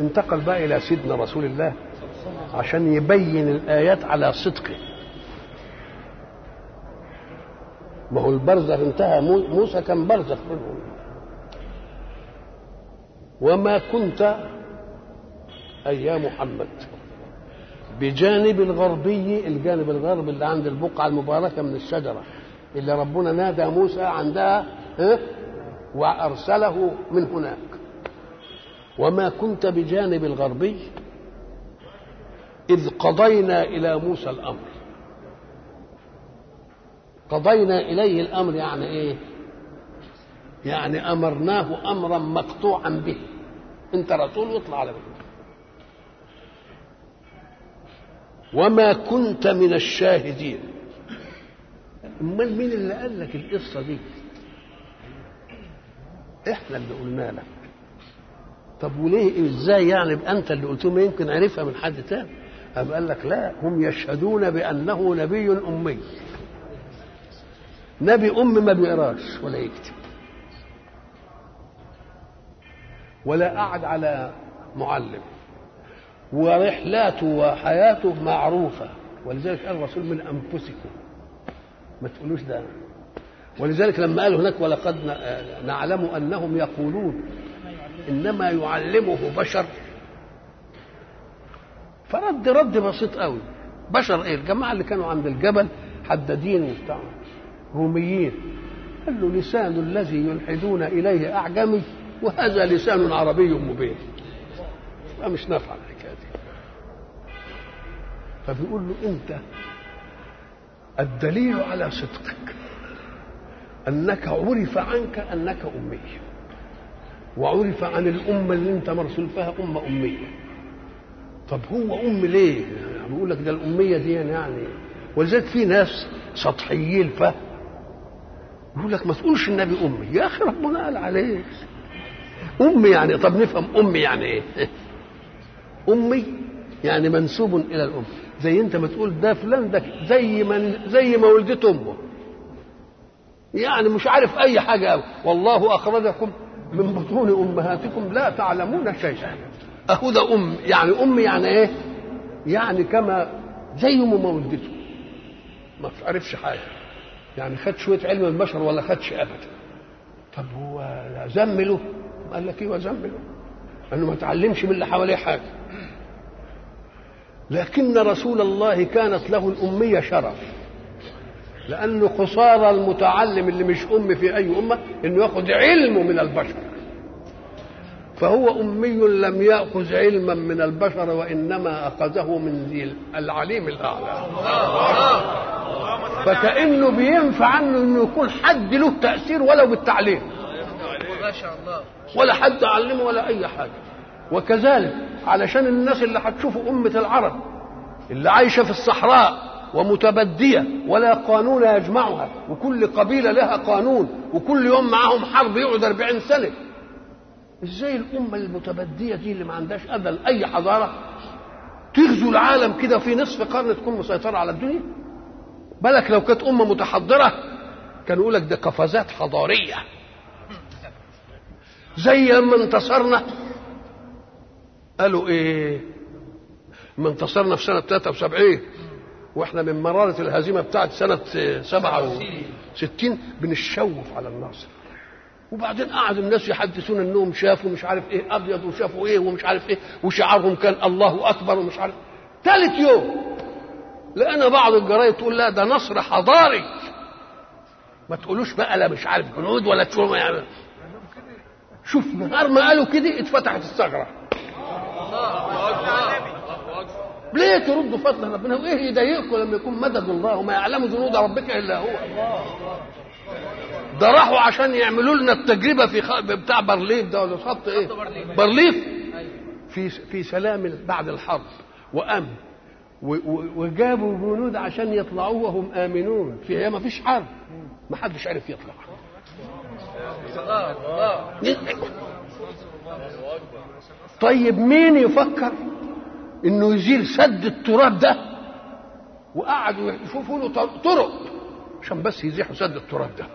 انتقل بقى الى سيدنا رسول الله عشان يبين الايات على صدقه ما هو البرزخ انتهى موسى كان برزخ منهم وما كنت أي يا محمد بجانب الغربي الجانب الغربي اللي عند البقعة المباركة من الشجرة اللي ربنا نادى موسى عندها ها وأرسله من هناك وما كنت بجانب الغربي إذ قضينا إلى موسى الأمر قضينا إليه الأمر يعني إيه يعني أمرناه أمرا مقطوعا به أنت رسول واطلع على بيه. وما كنت من الشاهدين امال مين اللي قال لك القصه دي احنا اللي قلنا لك طب وليه ازاي يعني يبقى انت اللي قلت ما يمكن عرفها من حد تاني أم قال لك لا هم يشهدون بانه نبي امي نبي ام ما بيقراش ولا يكتب ولا قعد على معلم ورحلاته وحياته معروفة ولذلك قال الرسول من أنفسكم ما تقولوش ده ولذلك لما قال هناك ولقد نعلم أنهم يقولون إنما يعلمه بشر فرد رد بسيط قوي بشر ايه الجماعة اللي كانوا عند الجبل حدادين وبتاع روميين قال له لسان الذي يلحدون إليه أعجمي وهذا لسان عربي مبين مش نافع الحكايه دي فبيقول له انت الدليل على صدقك انك عرف عنك انك امي وعرف عن الامه اللي انت مرسول فيها امه اميه طب هو ام ليه بيقول لك ده الاميه دي يعني ولذلك في ناس سطحيين فهم يقول لك ما تقولش النبي امي يا اخي ربنا قال عليه امي يعني طب نفهم امي يعني ايه امي يعني منسوب الى الام زي انت ما تقول ده فلان ده زي ما زي ما ولدت امه يعني مش عارف اي حاجه أوي. والله اخرجكم من بطون امهاتكم لا تعلمون شيئا اهو ده ام يعني ام يعني ايه يعني كما زي ما ولدته ما عرفش حاجه يعني خد شويه علم البشر ولا خدش ابدا طب هو زمله قال لك ايوه زمله انه ما تعلمش من اللي حواليه حاجه لكن رسول الله كانت له الأمية شرف لأنه خسارة المتعلم اللي مش أم في أي أمة إنه يأخذ علمه من البشر فهو أمي لم يأخذ علما من البشر وإنما أخذه من ذي العليم الأعلى فكأنه بينفع عنه إنه يكون حد له تأثير ولو بالتعليم ما شاء الله ولا حد علمه ولا أي حاجة وكذلك علشان الناس اللي هتشوفوا أمة العرب اللي عايشة في الصحراء ومتبدية ولا قانون يجمعها وكل قبيلة لها قانون وكل يوم معاهم حرب يقعد 40 سنة ازاي الأمة المتبدية دي اللي ما عندهاش أبدا أي حضارة تغزو العالم كده في نصف قرن تكون مسيطرة على الدنيا بالك لو كانت أمة متحضرة كان يقول لك ده قفزات حضارية زي لما انتصرنا قالوا ايه ما انتصرنا في سنة 73 واحنا من مرارة الهزيمة بتاعت سنة 67 بنشوف على الناصر وبعدين قعد الناس يحدثون انهم شافوا مش عارف ايه ابيض وشافوا ايه ومش عارف ايه وشعارهم كان الله اكبر ومش عارف ثالث يوم لقينا بعض الجرايد تقول لا ده نصر حضاري ما تقولوش بقى لا مش عارف جنود ولا تشوف يعني شوف نهار ما قالوا كده اتفتحت الثغره ليه تردوا فضل ربنا وايه يضايقكم لما يكون مدد الله وما يعلم جنود ربك الا هو ده راحوا عشان يعملوا لنا التجربه في خ... بتاع برليف ده ولا خط ايه برليف في في سلام بعد الحرب وامن و... و... وجابوا جنود عشان يطلعوا وهم امنون في هي ما فيش حرب ما حدش عرف يطلع طيب مين يفكر انه يزيل سد التراب ده وقعدوا يشوفوا له طرق عشان بس يزيحوا سد التراب ده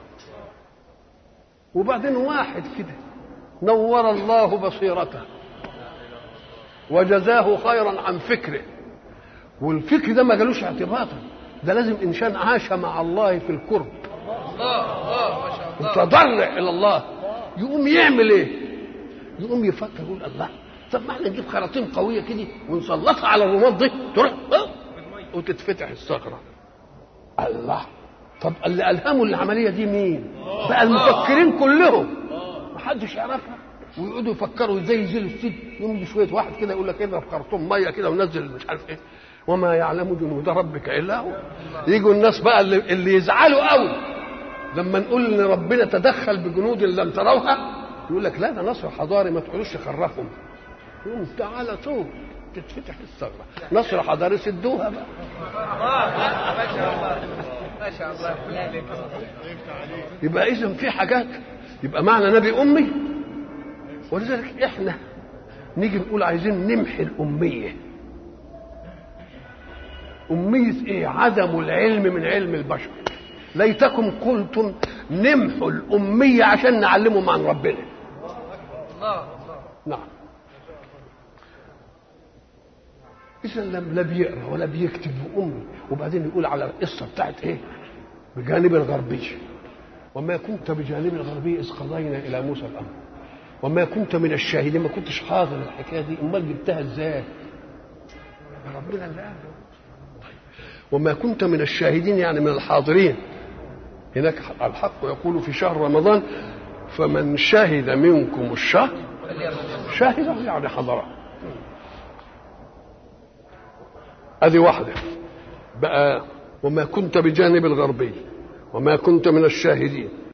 وبعدين واحد كده نور الله بصيرته وجزاه خيرا عن فكره والفكر ده ما جالوش اعتباطا ده لازم انسان عاش مع الله في القرب الله الله ما شاء الله متضرع الى الله يقوم يعمل ايه يقوم يفكر يقول الله طب ما احنا نجيب خراطيم قويه كده ونسلطها على الرماد دي تروح اه وتتفتح الصخره الله طب اللي الهموا العمليه دي مين بقى المفكرين كلهم محدش يعرفها ويقعدوا يفكروا ازاي يزيلوا السد يوم يجي شويه واحد كده يقول لك اضرب خرطوم ميه كده ونزل مش عارف ايه وما يعلم جنود ربك الا هو يجوا الناس بقى اللي, اللي يزعلوا قوي لما نقول ان ربنا تدخل بجنود لم تروها يقول لك لا ده نصر حضاري ما تقعدوش تخرفهم يقوم تعالى طول تتفتح الثغره نصر حضاري سدوها بقى ما شاء الله ما شاء الله بالله يبقى اذا في حاجات يبقى معنى نبي امي ولذلك احنا نيجي نقول عايزين نمحي الاميه أمية إيه؟ عدم العلم من علم البشر ليتكم قلتم نمحوا الأمية عشان نعلمهم عن ربنا الله الله نعم إذا لم لا بيقرا ولا بيكتب أمي وبعدين يقول على القصة بتاعت إيه؟ بجانب الغربي وما كنت بجانب الغربي إذ قضينا إلى موسى الأمر وما كنت من الشاهدين ما كنتش حاضر الحكاية دي أمال جبتها إزاي؟ ربنا اللي قال وما كنت من الشاهدين يعني من الحاضرين هناك الحق يقول في شهر رمضان فمن شهد منكم الشهر شاهد يعني حضره هذه واحدة بقى وما كنت بجانب الغربي وما كنت من الشاهدين